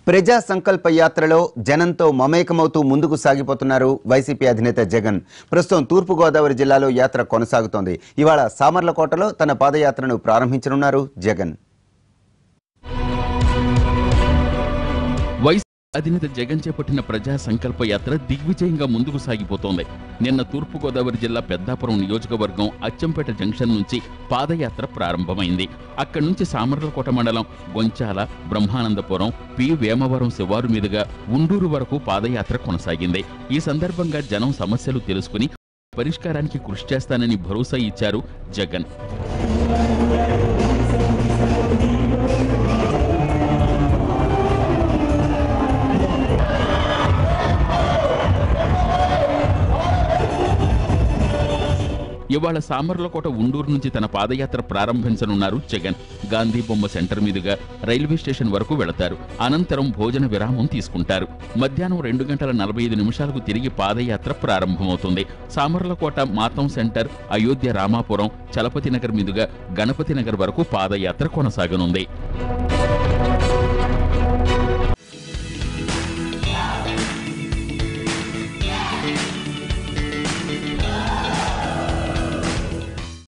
ప్రజా సంకల్ప యాత్రలో జనంతో మమేకమవుతూ ముందుకు సాగిపోతున్నారు వైసీపీ అధినేత జగన్ ప్రస్తుతం తూర్పుగోదావరి జిల్లాలో యాత్ర కొనసాగుతోంది ఇవాళ సామర్లకోటలో తన పాదయాత్రను ప్రారంభించనున్నారు జగన్ వైసీపీ అధినేత జగన్ చేపట్టిన ప్రజా సంకల్ప యాత్ర దిగ్విజయంగా ముందుకు సాగిపోతోంది నిన్న తూర్పుగోదావరి జిల్లా పెద్దాపురం నియోజకవర్గం అచ్చంపేట జంక్షన్ నుంచి పాదయాత్ర ప్రారంభమైంది అక్కడి నుంచి సామర్లకోట మండలం గొంచాల బ్రహ్మానందపురం పి వేమవరం శివారు మీదుగా ఉండూరు వరకు పాదయాత్ర కొనసాగింది ఈ సందర్భంగా జనం సమస్యలు తెలుసుకుని పరిష్కారానికి కృషి చేస్తానని భరోసా ఇచ్చారు జగన్ ఇవాళ సామర్లకోట ఉండూరు నుంచి తన పాదయాత్ర ప్రారంభించనున్నారు జగన్ గాంధీ బొమ్మ సెంటర్ మీదుగా రైల్వే స్టేషన్ వరకు వెళతారు అనంతరం భోజన విరామం తీసుకుంటారు మధ్యాహ్నం రెండు గంటల నలభై ఐదు నిమిషాలకు తిరిగి పాదయాత్ర ప్రారంభమవుతుంది సామర్లకోట మాతం సెంటర్ అయోధ్య రామాపురం చలపతి నగర్ మీదుగా గణపతి నగర్ వరకు పాదయాత్ర కొనసాగనుంది